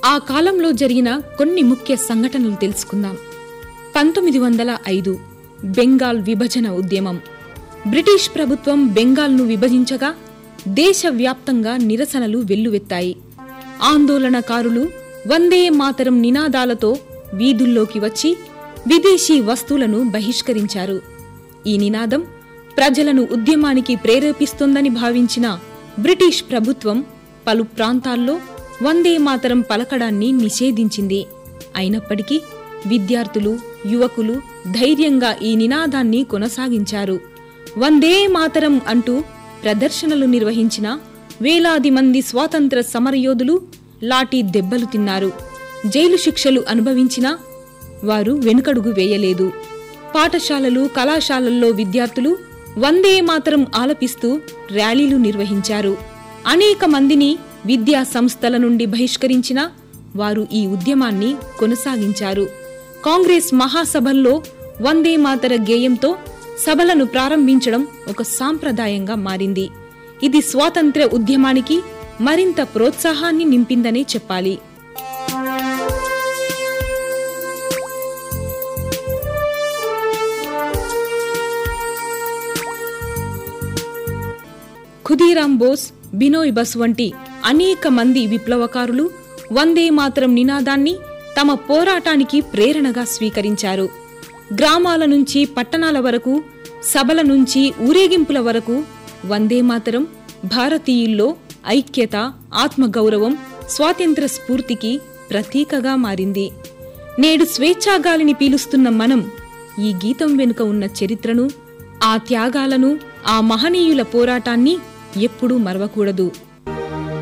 ఆ కాలంలో జరిగిన కొన్ని ముఖ్య సంఘటనలు తెలుసుకుందాం పంతొమ్మిది వందల ఐదు బెంగాల్ విభజన ఉద్యమం బ్రిటిష్ ప్రభుత్వం బెంగాల్ను విభజించగా దేశవ్యాప్తంగా నిరసనలు వెల్లువెత్తాయి ఆందోళనకారులు వందే మాతరం నినాదాలతో వీధుల్లోకి వచ్చి విదేశీ వస్తువులను బహిష్కరించారు ఈ నినాదం ప్రజలను ఉద్యమానికి ప్రేరేపిస్తోందని భావించిన బ్రిటిష్ ప్రభుత్వం పలు ప్రాంతాల్లో వందే మాతరం పలకడాన్ని నిషేధించింది అయినప్పటికీ విద్యార్థులు యువకులు ధైర్యంగా ఈ నినాదాన్ని కొనసాగించారు వందే మాతరం అంటూ ప్రదర్శనలు నిర్వహించిన వేలాది మంది స్వాతంత్ర సమరయోధులు లాఠీ దెబ్బలు తిన్నారు జైలు శిక్షలు అనుభవించినా వారు వెనుకడుగు వేయలేదు పాఠశాలలు కళాశాలల్లో విద్యార్థులు వందే మాతరం ఆలపిస్తూ ర్యాలీలు నిర్వహించారు అనేక మందిని విద్యా సంస్థల నుండి బహిష్కరించిన వారు ఈ ఉద్యమాన్ని కొనసాగించారు కాంగ్రెస్ మహాసభల్లో వందే మాతర గేయంతో సభలను ప్రారంభించడం ఒక సాంప్రదాయంగా మారింది ఇది స్వాతంత్ర్య ఉద్యమానికి మరింత ప్రోత్సాహాన్ని నింపిందనే చెప్పాలి ఖుదీరాం బోస్ బినోయ్ బస్ వంటి అనేక మంది విప్లవకారులు వందే మాతరం నినాదాన్ని తమ పోరాటానికి ప్రేరణగా స్వీకరించారు గ్రామాల నుంచి పట్టణాల వరకు సభల నుంచి ఊరేగింపుల వరకు వందే మాతరం భారతీయుల్లో ఐక్యత ఆత్మగౌరవం స్వాతంత్ర స్ఫూర్తికి ప్రతీకగా మారింది నేడు స్వేచ్ఛాగాలిని పీలుస్తున్న మనం ఈ గీతం వెనుక ఉన్న చరిత్రను ఆ త్యాగాలను ఆ మహనీయుల పోరాటాన్ని ఎప్పుడూ మరవకూడదు